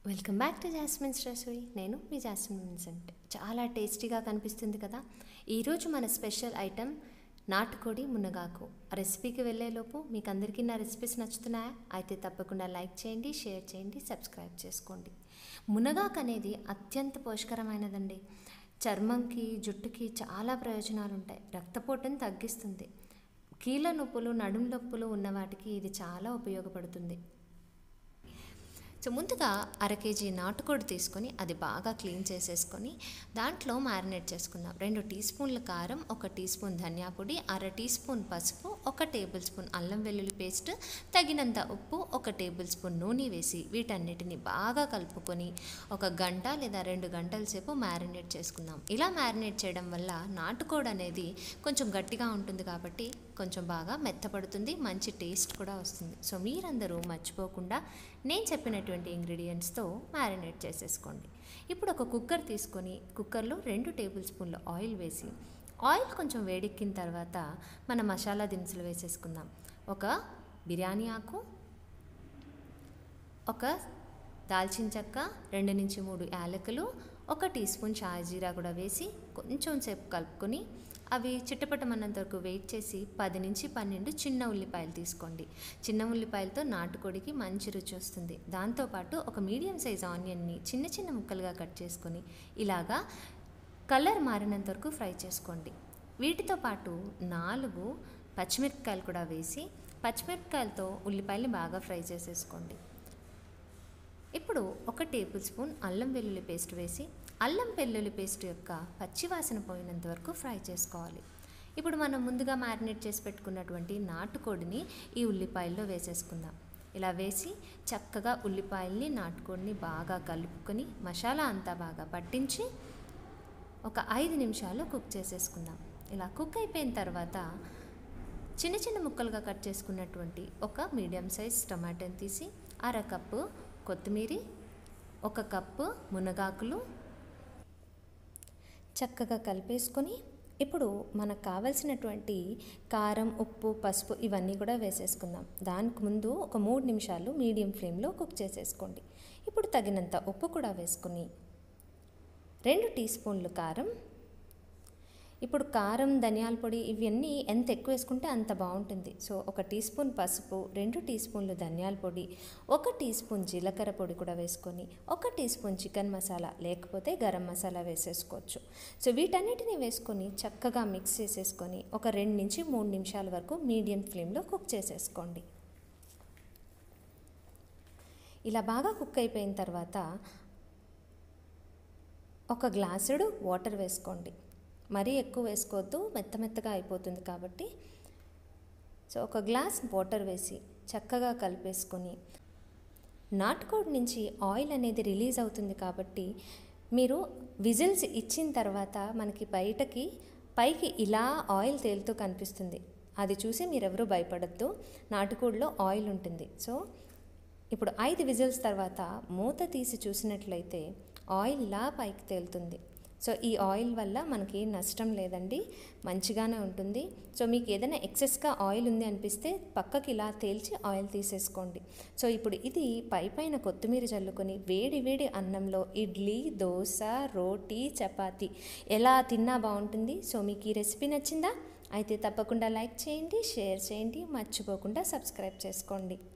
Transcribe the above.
welcome back to Jasmine's recipe నేను మీ jasmine Vincent చాలా టేస్టీగా కనిపిస్తుంది కదా ఈరోజు మన స్పెషల్ ఐటెం నాటుకోడి మునగాకు ఆ రెసిపీకి వెళ్ళేలోపు మీకు అందరికీ నా రెసిపీస్ నచ్చుతున్నాయా అయితే తప్పకుండా లైక్ చేయండి షేర్ చేయండి సబ్స్క్రైబ్ చేసుకోండి మునగాకు అనేది అత్యంత పోషకరమైనదండి చర్మంకి జుట్టుకి చాలా ప్రయోజనాలు ఉంటాయి రక్తపోటును తగ్గిస్తుంది కీళ్ళ నొప్పులు నడుము నొప్పులు ఉన్న వాటికి ఇది చాలా ఉపయోగపడుతుంది సో ముందుగా అర కేజీ నాటుకోడి తీసుకొని అది బాగా క్లీన్ చేసేసుకొని దాంట్లో మ్యారినేట్ చేసుకుందాం రెండు టీ స్పూన్ల కారం ఒక టీ స్పూన్ ధనియా పొడి అర టీ స్పూన్ పసుపు ఒక టేబుల్ స్పూన్ అల్లం వెల్లుల్లి పేస్ట్ తగినంత ఉప్పు ఒక టేబుల్ స్పూన్ నూనె వేసి వీటన్నిటిని బాగా కలుపుకొని ఒక గంట లేదా రెండు గంటల సేపు మ్యారినేట్ చేసుకుందాం ఇలా మ్యారినేట్ చేయడం వల్ల నాటుకోడి అనేది కొంచెం గట్టిగా ఉంటుంది కాబట్టి కొంచెం బాగా మెత్తపడుతుంది మంచి టేస్ట్ కూడా వస్తుంది సో మీరందరూ మర్చిపోకుండా నేను చెప్పినటువంటి ఇంగ్రీడియంట్స్తో మ్యారినేట్ చేసేసుకోండి ఇప్పుడు ఒక కుక్కర్ తీసుకొని కుక్కర్లో రెండు టేబుల్ స్పూన్ల ఆయిల్ వేసి ఆయిల్ కొంచెం వేడెక్కిన తర్వాత మన మసాలా దినుసులు వేసేసుకుందాం ఒక బిర్యానీ ఆకు ఒక దాల్చిన చెక్క రెండు నుంచి మూడు యాలకులు ఒక టీ స్పూన్ షాజీరా కూడా వేసి కొంచెం సేపు కలుపుకొని అవి చిట్టపట్టమన్నంత వరకు వెయిట్ చేసి పది నుంచి పన్నెండు చిన్న ఉల్లిపాయలు తీసుకోండి చిన్న ఉల్లిపాయలతో నాటుకోడికి మంచి రుచి వస్తుంది దాంతోపాటు ఒక మీడియం సైజ్ ఆనియన్ని చిన్న చిన్న ముక్కలుగా కట్ చేసుకొని ఇలాగా కలర్ మారినంత వరకు ఫ్రై చేసుకోండి వీటితో పాటు నాలుగు పచ్చిమిరపకాయలు కూడా వేసి పచ్చిమిరపకాయలతో ఉల్లిపాయల్ని బాగా ఫ్రై చేసేసుకోండి ఇప్పుడు ఒక టేబుల్ స్పూన్ అల్లం వెల్లుల్లి పేస్ట్ వేసి అల్లం వెల్లుల్లి పేస్ట్ యొక్క పచ్చివాసన పోయినంత వరకు ఫ్రై చేసుకోవాలి ఇప్పుడు మనం ముందుగా మ్యారినేట్ చేసి పెట్టుకున్నటువంటి నాటుకోడిని ఈ ఉల్లిపాయల్లో వేసేసుకుందాం ఇలా వేసి చక్కగా ఉల్లిపాయల్ని నాటుకోడిని బాగా కలుపుకొని మసాలా అంతా బాగా పట్టించి ఒక ఐదు నిమిషాలు కుక్ చేసేసుకుందాం ఇలా కుక్ అయిపోయిన తర్వాత చిన్న చిన్న ముక్కలుగా కట్ చేసుకున్నటువంటి ఒక మీడియం సైజ్ టమాటాని తీసి అర కప్పు కొత్తిమీర ఒక కప్పు మునగాకులు చక్కగా కలిపేసుకొని ఇప్పుడు మనకు కావలసినటువంటి కారం ఉప్పు పసుపు ఇవన్నీ కూడా వేసేసుకుందాం దానికి ముందు ఒక మూడు నిమిషాలు మీడియం ఫ్లేమ్లో కుక్ చేసేసుకోండి ఇప్పుడు తగినంత ఉప్పు కూడా వేసుకొని రెండు టీ స్పూన్లు కారం ఇప్పుడు కారం ధనియాల పొడి ఇవన్నీ ఎంత ఎక్కువ వేసుకుంటే అంత బాగుంటుంది సో ఒక టీ స్పూన్ పసుపు రెండు టీ స్పూన్లు ధనియాల పొడి ఒక టీ స్పూన్ జీలకర్ర పొడి కూడా వేసుకొని ఒక టీ స్పూన్ చికెన్ మసాలా లేకపోతే గరం మసాలా వేసేసుకోవచ్చు సో వీటన్నిటిని వేసుకొని చక్కగా మిక్స్ చేసేసుకొని ఒక రెండు నుంచి మూడు నిమిషాల వరకు మీడియం ఫ్లేమ్లో కుక్ చేసేసుకోండి ఇలా బాగా కుక్ అయిపోయిన తర్వాత ఒక గ్లాసుడు వాటర్ వేసుకోండి మరీ ఎక్కువ వేసుకోవద్దు మెత్త మెత్తగా అయిపోతుంది కాబట్టి సో ఒక గ్లాస్ వాటర్ వేసి చక్కగా కలిపేసుకొని నాటుకోడి నుంచి ఆయిల్ అనేది రిలీజ్ అవుతుంది కాబట్టి మీరు విజిల్స్ ఇచ్చిన తర్వాత మనకి బయటకి పైకి ఇలా ఆయిల్ తేలుతూ కనిపిస్తుంది అది చూసి మీరెవరూ భయపడద్దు నాటుకోడిలో ఆయిల్ ఉంటుంది సో ఇప్పుడు ఐదు విజిల్స్ తర్వాత మూత తీసి చూసినట్లయితే ఆయిల్ ఇలా పైకి తేలుతుంది సో ఈ ఆయిల్ వల్ల మనకి నష్టం లేదండి మంచిగానే ఉంటుంది సో మీకు ఏదైనా ఎక్సెస్గా ఆయిల్ ఉంది అనిపిస్తే పక్కకి ఇలా తేల్చి ఆయిల్ తీసేసుకోండి సో ఇప్పుడు ఇది పై పైన కొత్తిమీర చల్లుకొని వేడి వేడి అన్నంలో ఇడ్లీ దోశ రోటీ చపాతి ఎలా తిన్నా బాగుంటుంది సో మీకు ఈ రెసిపీ నచ్చిందా అయితే తప్పకుండా లైక్ చేయండి షేర్ చేయండి మర్చిపోకుండా సబ్స్క్రైబ్ చేసుకోండి